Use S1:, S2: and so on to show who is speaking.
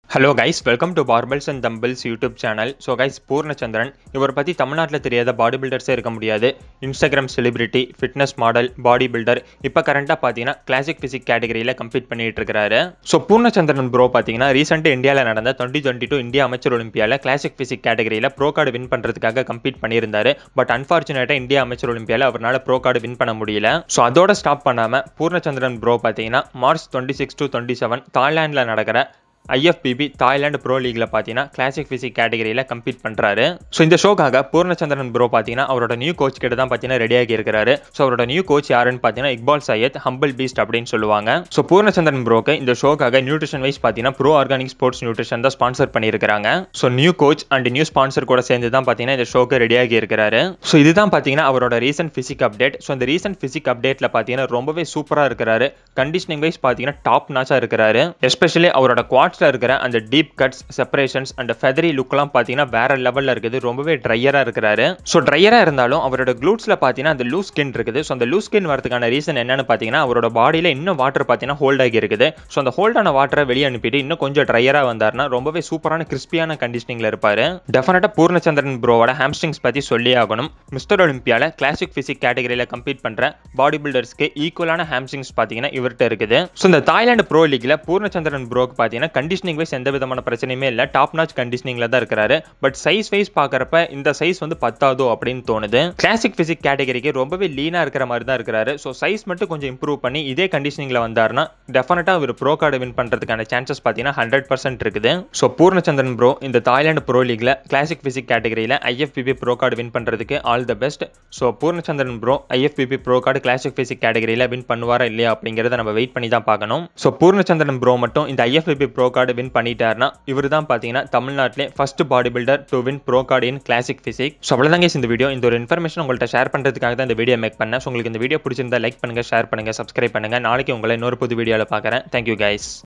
S1: hello guys welcome to barbells and dumbbells YouTube channel so guys Poornachandran இவரை பற்றி தமிழ்நாட்டில் தெரியாத பாடி பில்டர்ஸே இருக்க முடியாது Instagram celebrity fitness model body builder இப்போ கரண்ட்டாக பார்த்தீங்கன்னா கிளாசிக் ஃபிசிக் கேட்டகரியில் கம்ப்ளீட் பண்ணிட்டு இருக்காரு ஸோ பூர்ணச்சந்திரன் ப்ரோ பார்த்தீங்கன்னா ரீசெண்டாக இந்தியாவில் நடந்த டுவெண்ட்டி டுவெண்ட்டி டூ இந்தியா அமைச்சர் ஒலிம்பியாவில் கிளாசிக் ஃபிசிக் கேட்டகரியில் ப்ரோ கார்டு வின் பண்ணுறதுக்காக கம்ப்ளீட் பண்ணியிருந்தாரு பட் அன்ஃபார்ச்சுனேட்டாக இந்தியா அமைச்சர் ஒலிம்பியாவில் அவரால் ப்ரோ கார்டு வின் பண்ண முடியல ஸோ அதோட ஸ்டாப் பண்ணாமல் பூர்ணச்சந்திரன் ப்ரோ பார்த்தீங்கன்னா March twenty six to twenty seven தாய்லாண்டில் நடக்கிற ஐஎஃப்பிபி தாய்லாந்து ப்ரோ லீக்ல பார்த்தீங்கன்னா கிளாசிக் ஃபிசிக் கேட்டகரியில் கம்ப்ளீட் பண்ணுறாரு ஸோ இந்த ஷோக்காக பூர்ணச்சந்திரன் ப்ரோ பார்த்தீங்கன்னா அவரோட நியூ கோச் கிட்ட தான் பார்த்தீங்கன்னா ரெடியாகி இருக்கிறாரு ஸோ அவரோட நியூ கோச் யாருன்னு பார்த்தீங்கன்னா இக்பால் சையத் ஹம்பிள் பீஸ்ட் அப்படின்னு சொல்லுவாங்க ஸோ பூர்ணச்சந்திரன் ப்ரோக்கு இந்த ஷோக்காக நியூட்ரிஷன் வைஸ் பார்த்தீங்கன்னா ப்ரோ ஆர்கானிக் ஸ்போர்ட்ஸ் நியூட்ரிஷன் தான் ஸ்பான்சர் பண்ணியிருக்காங்க so new coach and new sponsor கூட சேர்ந்து தான் பார்த்தீங்கன்னா இந்த ஷோக்கு ரெடியாகி இருக்கிறாரு ஸோ இதுதான் பார்த்தீங்கன்னா அவரோட ரீசன்ட் ஃபிசிக் அப்டேட் ஸோ இந்த ரீசன்ட் ஃபிசிக் அப்டேட்டில் பார்த்தீங்கன்னா ரொம்பவே சூப்பராக இருக்கிறாரு கண்டிஷனிங் வைஸ் பார்த்தீங்கன்னா டாப் நாச்சாக இருக்கிறாரு எஸ்பெஷலி அவரோட குவாட்ஸில் இருக்கிற அந்த deep cuts separations and feathery லுக்லாம் பார்த்தீங்கன்னா வேற லெவலில் இருக்குது ரொம்பவே ட்ரையராக இருக்கிறாரு ஸோ ட்ரையராக இருந்தாலும் அவரோட க்ளூட்ஸில் பார்த்தீங்கன்னா அந்த லூஸ் ஸ்கின் இருக்குது ஸோ அந்த லூஸ் ஸ்கின் வரதுக்கான ரீசன் என்னன்னு பார்த்தீங்கன்னா அவரோட பாடியில் இன்னும் வாட்டர் பார்த்தீங்கன்னா ஹோல்ட் ஆகி இருக்குது ஸோ அந்த ஹோல்டான வாட்டரை வெளியே அனுப்பிட்டு இன்னும் கொஞ்சம் ட்ரையராக வந்தார்னா ரொம்பவே சூப்பரான கிறிஸ்பியான கண்டிஷனிங்கில் இருப்பார் டெஃபினட்டாக பூர்ணச்சந்திரன் ப்ரோவோட ஹாம்ஸ்ட்ரிங்ஸ் பற்றி சொல்லி ஆகணும் மிஸ்டர் ஒலிம்பியாவில் கிளாசிக் ஃபிசிக் கேட்டகரியில் கம்ப்ளீட் பண்ணுற பாடி பில்டர்ஸ்க்கு ஈக்குவலான ஹாம்ஸ்ட்ரிங்ஸ் பார்த்தீங்கன்னா இவர்கிட்ட இருக்குது ஸோ இந்த தாய்லாந்து ப்ரோ லீக்ல பூர்ணச்சந்திரன் ப்ரோக்கு பார்த்தீங்கன்னா கண்டிஷனிங் வைஸ் எந்த விதமான பிரச்சனையுமே இல்லை டாப் நாச் கண்டிஷனிங்கில் தான் இருக்கிறாரு பட் சைஸ் வைஸ் பார்க்குறப்ப இந்த சைஸ் வந்து பத்தாதோ அப்படின்னு தோணுது கிளாசிக் ஃபிசிக் கேட்டகரிக்கு ரொம்பவே லீனாக இருக்கிற மாதிரி தான் இருக்கிறாரு ஸோ சைஸ் மட்டும் கொஞ்சம் இம்ப்ரூவ் பண்ணி இதே கண்டிஷனிங்கில் வந்தாருன்னா டெஃபினட்டாக ஒரு ப்ரோ கார்டு வின் பண்ணுறதுக்கான சான்சஸ் பார்த்தீங்கன்னா ஹண்ட்ரட் பர்சன்ட் இருக்குது ஸோ பூர்ணச்சந்திரன் ப்ரோ இந்த தாய்லாந்து ப்ரோ லீக்ல கிளாசிக் ஃபிசிக் கேட்டகரியில் ஐஎஃப்பிபி ப்ரோ கார்டு வின் பண்ணுறதுக்கு all the best so Poornachandran bro IFBB pro card classic physique கேட்டகரியில் வின் பண்ணுவாரா இல்லையா அப்படிங்கிறத நம்ம வெயிட் பண்ணி தான் பார்க்கணும் ஸோ பூர்ணச்சந்திரன் ப்ரோ மட்டும் இந்த ஐஎஃப்பிபி ப்ரோ கார்டு வின் பண்ணிட்டாருன்னா இவர் தான் பார்த்தீங்கன்னா தமிழ்நாட்டிலே first body builder to win pro card in classic physique so அவ்வளோதாங்க இந்த வீடியோ இந்த ஒரு இன்ஃபர்மேஷன் உங்கள்கிட்ட ஷேர் பண்ணுறதுக்காக தான் இந்த வீடியோ மேக் பண்ணேன் ஸோ உங்களுக்கு இந்த வீடியோ பிடிச்சிருந்தா லைக் பண்ணுங்க ஷேர் பண்ணுங்க சப்ஸ்கிரைப் பண்ணுங்க நாளைக்கு உங்களை இன்னொரு புது வீடியோவில் பார்க்குறேன் தேங்க்யூ கைஸ்